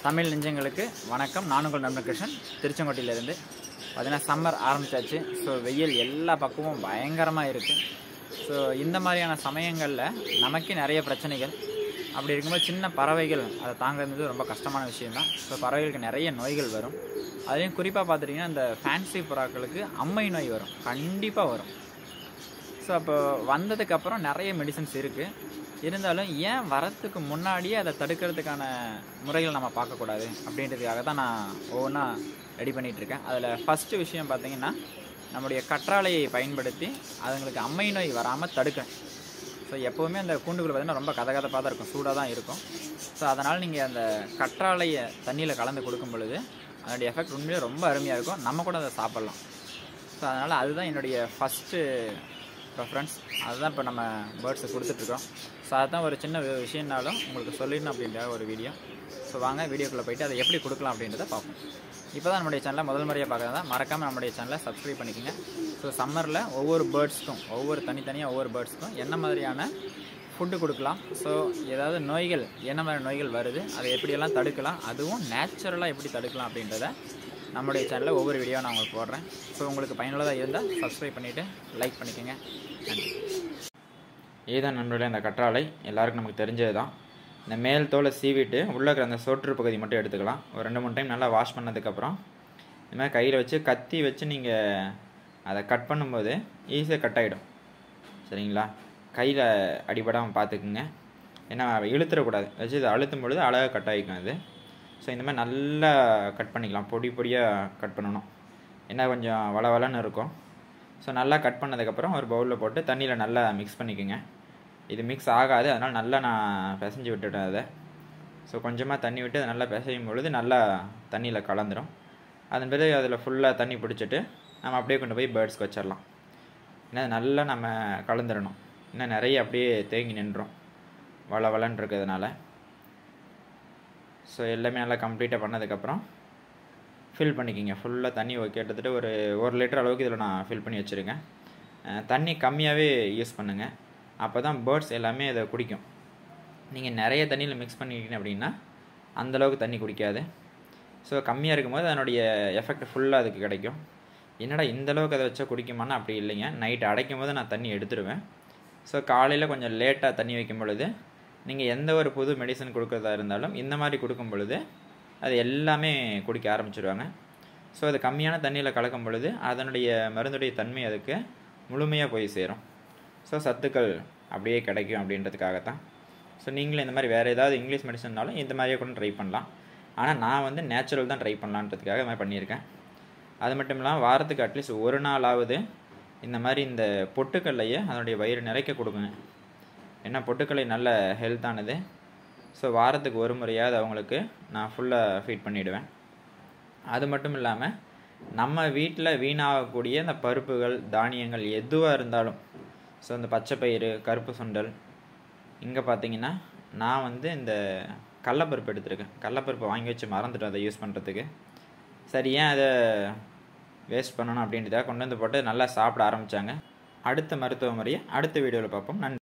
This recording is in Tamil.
தமிழ் நெஞ்சங்களுக்கு வணக்கம் நான் உங்கள் நண்பன் கிருஷ்ணன் திருச்செங்கோட்டையிலேருந்து பார்த்தீங்கன்னா சம்மர் ஆரம்பிச்சாச்சு ஸோ வெயில் எல்லா பக்கமும் பயங்கரமாக இருக்குது ஸோ இந்த மாதிரியான சமயங்களில் நமக்கே நிறைய பிரச்சனைகள் அப்படி இருக்கும்போது சின்ன பறவைகள் அதை தாங்கிறது ரொம்ப கஷ்டமான விஷயம்தான் ஸோ பறவைகளுக்கு நிறைய நோய்கள் வரும் அதுலேயும் குறிப்பாக பார்த்துட்டிங்கன்னா இந்த ஃபேன்சி புறாக்களுக்கு அம்மை நோய் வரும் கண்டிப்பாக வரும் ஸோ அப்போ வந்ததுக்கப்புறம் நிறைய மெடிசன்ஸ் இருக்குது இருந்தாலும் ஏன் வரத்துக்கு முன்னாடியே அதை தடுக்கிறதுக்கான முறைகளை நம்ம பார்க்கக்கூடாது அப்படின்றதுக்காக தான் நான் ஒவ்வொன்றா ரெடி பண்ணிகிட்ருக்கேன் அதில் ஃபஸ்ட்டு விஷயம் பார்த்தீங்கன்னா நம்முடைய கற்றாழையை பயன்படுத்தி அதுங்களுக்கு அம்மை நோய் வராமல் தடுக்கணும் ஸோ எப்போவுமே அந்த கூண்டுக்குள்ள பார்த்தீங்கன்னா ரொம்ப கதகதப்பாக தான் இருக்கும் சூடாக தான் இருக்கும் ஸோ அதனால் நீங்கள் அந்த கற்றாழையை தண்ணியில் கலந்து கொடுக்கும் பொழுது அதனுடைய எஃபெக்ட் உண்மையிலே ரொம்ப அருமையாக இருக்கும் நம்ம கூட அதை சாப்பிட்லாம் ஸோ அதனால் அதுதான் என்னுடைய ஃபஸ்ட்டு ப்ரெஃபரன்ஸ் அதுதான் இப்போ நம்ம பேர்ட்ஸுக்கு கொடுத்துட்ருக்கோம் ஸோ அதுதான் ஒரு சின்ன வி- விஷயம்னாலும் உங்களுக்கு சொல்லிடணும் அப்படின்ற ஒரு வீடியோ ஸோ வாங்க வீடியோக்குள்ளே போயிட்டு அதை எப்படி கொடுக்கலாம் அப்படின்றத பார்ப்போம் இப்போ தான் நம்முடைய சேனலை முதல் முறையாக பார்க்குறதா மறக்காமல் நம்முடைய சேனலை சப்ஸ்கிரைப் பண்ணிக்கோங்க ஸோ சம்மரில் ஒவ்வொரு பேர்ட்ஸ்க்கும் ஒவ்வொரு தனித்தனியாக ஒவ்வொரு பேர்ட்ஸ்க்கும் என்ன மாதிரியான ஃபுட்டு கொடுக்கலாம் ஸோ ஏதாவது நோய்கள் என்ன மாதிரி நோய்கள் வருது அதை எப்படியெல்லாம் தடுக்கலாம் அதுவும் நேச்சுரலாக எப்படி தடுக்கலாம் அப்படின்றத நம்முடைய சேனலில் ஒவ்வொரு வீடியோ நான் உங்களுக்கு போடுறேன் ஸோ உங்களுக்கு பயனுள்ளதாக இருந்தால் சப்ஸ்கிரைப் பண்ணிவிட்டு லைக் பண்ணிக்கோங்க நன்றி இதுதான் நண்பர்களே இந்த கற்றாழை எல்லாருக்கும் நமக்கு தெரிஞ்சது தான் இந்த மேல் தோலை சீவிட்டு உள்ளே இருக்கிற அந்த சொற்று பகுதி மட்டும் எடுத்துக்கலாம் ஒரு ரெண்டு மூணு டைம் நல்லா வாஷ் பண்ணதுக்கப்புறம் இந்த மாதிரி கையில் வச்சு கத்தி வச்சு நீங்கள் அதை கட் பண்ணும்போது ஈஸியாக கட் ஆகிடும் சரிங்களா கையில் அடிபடாமல் பார்த்துக்குங்க ஏன்னா இழுத்துடக்கூடாது வச்சு இதை அழுத்தும் பொழுது அழகாக கட் ஆகிக்கும் அது ஸோ இந்த மாதிரி நல்லா கட் பண்ணிக்கலாம் பொடி பொடியாக கட் பண்ணணும் ஏன்னா கொஞ்சம் வள வளன்னு இருக்கும் ஸோ நல்லா கட் பண்ணதுக்கப்புறம் ஒரு பவுலில் போட்டு தண்ணியில் நல்லா மிக்ஸ் பண்ணிக்கோங்க இது மிக்ஸ் ஆகாது அதனால் நல்லா நான் பிசைஞ்சு விட்டுட்டேன் அதை ஸோ கொஞ்சமாக தண்ணி விட்டு அதை நல்லா பிசையும் பொழுது நல்லா தண்ணியில் கலந்துரும் அதன் பிறகு அதில் ஃபுல்லாக தண்ணி பிடிச்சிட்டு நம்ம அப்படியே கொண்டு போய் பேர்ட்ஸ்க்கு வச்சிடலாம் ஏன்னா அது நல்லா நம்ம கலந்துடணும் இன்னும் நிறைய அப்படியே தேங்கி நின்றோம் வள வளன்னு இருக்கிறதுனால ஸோ எல்லாமே நல்லா கம்ப்ளீட்டாக பண்ணதுக்கப்புறம் ஃபில் பண்ணிக்கிங்க ஃபுல்லாக தண்ணி ஒரு கிட்டத்தட்ட ஒரு ஒரு லிட்டர் அளவுக்கு இதில் நான் ஃபில் பண்ணி வச்சுருக்கேன் அஹ் தண்ணி கம்மியாகவே யூஸ் பண்ணுங்கள் அப்போ தான் பேர்ட்ஸ் எல்லாமே இதை குடிக்கும் நீங்கள் நிறைய தண்ணியில் மிக்ஸ் பண்ணிக்கிட்டீங்க அப்படின்னா அந்தளவுக்கு தண்ணி குடிக்காது ஸோ கம்மியாக இருக்கும்போது அதனுடைய எஃபெக்ட் ஃபுல்லாக அதுக்கு கிடைக்கும் என்னடா இந்த அளவுக்கு அதை வச்சா குடிக்குமானா அப்படி இல்லைங்க நைட் அடைக்கும் போது நான் தண்ணி எடுத்துருவேன் ஸோ காலையில் கொஞ்சம் லேட்டாக தண்ணி வைக்கும் பொழுது நீங்கள் எந்த ஒரு புது மெடிசன் கொடுக்குறதா இருந்தாலும் இந்த மாதிரி கொடுக்கும் பொழுது அது எல்லாமே குடிக்க ஆரம்பிச்சிடுவாங்க ஸோ அது கம்மியான தண்ணியில் கலக்கும் பொழுது அதனுடைய மருந்துடைய தன்மை அதுக்கு முழுமையாக போய் சேரும் ஸோ சத்துக்கள் அப்படியே கிடைக்கும் அப்படின்றதுக்காகத்தான் ஸோ நீங்களும் இந்த மாதிரி வேறு ஏதாவது இங்கிலீஷ் மெடிசன்னாலும் இந்த மாதிரியே கூட ட்ரை பண்ணலாம் ஆனால் நான் வந்து நேச்சுரல் தான் ட்ரை பண்ணலான்றதுக்காக இந்த மாதிரி பண்ணியிருக்கேன் அது மட்டும் இல்லாமல் வாரத்துக்கு அட்லீஸ்ட் ஒரு நாளாவது இந்த மாதிரி இந்த பொட்டுக்கல்லையே அதனுடைய வயிறு நிறைக்க கொடுக்குங்க ஏன்னா பொட்டுக்கல்லை நல்ல ஹெல்த்தானது ஸோ வாரத்துக்கு ஒரு முறையாவது அவங்களுக்கு நான் ஃபுல்லாக ஃபீட் பண்ணிவிடுவேன் அது மட்டும் இல்லாமல் நம்ம வீட்டில் வீணாகக்கூடிய இந்த பருப்புகள் தானியங்கள் எதுவாக இருந்தாலும் ஸோ இந்த பச்சை பயிறு கருப்பு சுண்டல் இங்கே பார்த்தீங்கன்னா நான் வந்து இந்த கடலப்பருப்பு எடுத்திருக்கேன் கடலப்பருப்பை வாங்கி வச்சு மறந்துட்டேன் அதை யூஸ் பண்ணுறதுக்கு சரி ஏன் அதை வேஸ்ட் பண்ணணும் அப்படின்றதாக கொண்டு வந்து போட்டு நல்லா சாப்பிட ஆரம்பித்தாங்க அடுத்த மருத்துவ முறையை அடுத்த வீடியோவில் பார்ப்போம் நன்றி